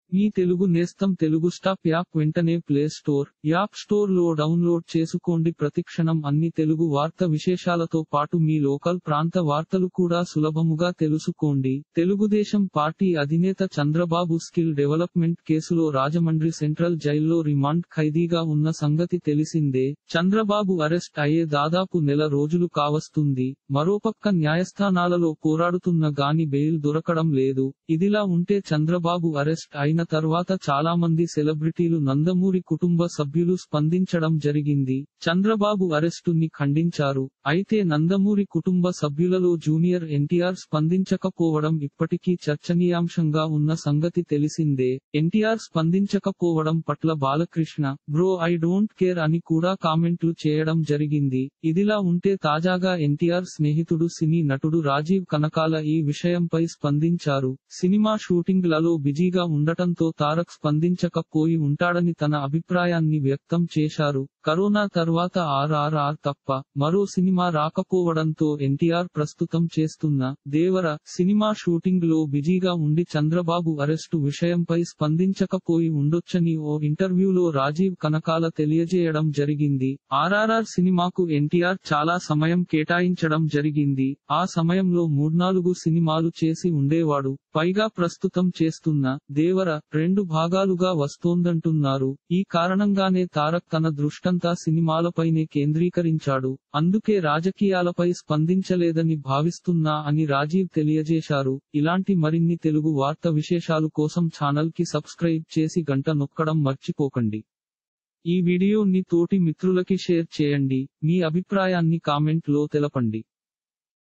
మీ తెలుగు నేస్తం Telugu stop app వెంటనే play store app store లో డౌన్లోడ్ చేసుకోండి ప్రతిక్షణం అన్ని తెలుగు వార్త విశేషాలతో పాటు మీ లోకల్ ప్రాంత వార్తలు కూడా సులభముగా తెలుసుకోండి తెలుగుదేశం పార్టీ అధినేత చంద్రబాబు స్కిల్ డెవలప్మెంట్ కేసులో రాజమండ్రి సెంట్రల్ జైల్లో రిమాండ్ ఖైదీగా ఉన్న సంగతి తెలిసిందే చంద్రబాబు అరెస్ట్ అయ్యే దాదాపు నెల రోజులు కావస్తుంది మరోపక్క న్యాయస్థానాలలో పోరాడుతున్న గాని బెయిల్ దొరకడం లేదు ఇదిలా ఉంటే చంద్రబాబు అరెస్ట్ అయిన తర్వాత చాలా మంది సెలబ్రిటీలు నందమూరి కుటుంబ సభ్యులు స్పందించడం జరిగింది చంద్రబాబు అరెస్టుని ఖండించారు అయితే నందమూరి కుటుంబ సభ్యులలో జూనియర్ ఎన్టీఆర్ స్పందించకపోవడం ఇప్పటికీ చర్చనీయాంశంగా ఉన్న సంగతి తెలిసిందే ఎన్టీఆర్ స్పందించకపోవడం పట్ల Balakrishna bro I don't care అని కూడా కామెంట్లు చేయడం జరిగింది ఇదిలా ఉంటే తాజాగా ఎన్టీఆర్ స్నేహితుడు సినీ నటుడు రాజీవ్ కనకాల ఈ విషయంపై స్పందించారు సినిమా షూటింగ్లలో బిజీగా ఉండటంతో తారక్ స్పందించకపోయి ఉంటాడని తన అభిప్రాయాన్ని వ్యక్తం చేశారు కరోనా తర్వాత ఆర్ఆర్ఆర్ తప్ప మరో సినిమా రాకపోవడంతో ఎన్టీఆర్ ప్రస్తుతం చేస్తున్న దేవర సినిమా షూటింగ్ లో బిజీగా ఉండి చంద్రబాబు అరెస్టు విషయంపై స్పందించకపోయి ఉండొచ్చని ఓ ఇంటర్వ్యూలో రాజీవ్ కనకాల తెలియజేయడం జరిగింది ఆర్ఆర్ఆర్ సినిమాకు ఎన్టీఆర్ చాలా సమయం కేటాయించడం జరిగింది ఆ సమయంలో మూడ్నాలుగు సినిమాలు చేసి ఉండేవాడు పైగా ప్రస్తుతం చేస్తున్న దేవర రెండు భాగాలుగా వస్తోందంటున్నారు ఈ కారణంగానే తారక్ తన దృష్టంతా సినిమాలపైనే కేంద్రీకరించాడు అందుకే రాజకీయాలపై స్పందించలేదని భావిస్తున్నా అని రాజీవ్ తెలియజేశారు ఇలాంటి మరిన్ని తెలుగు వార్త విశేషాలు కోసం ఛానల్ కి సబ్స్క్రైబ్ చేసి గంట నొక్కడం మర్చిపోకండి ఈ వీడియోని తోటి మిత్రులకి షేర్ చేయండి మీ అభిప్రాయాన్ని కామెంట్ లో తెలపండి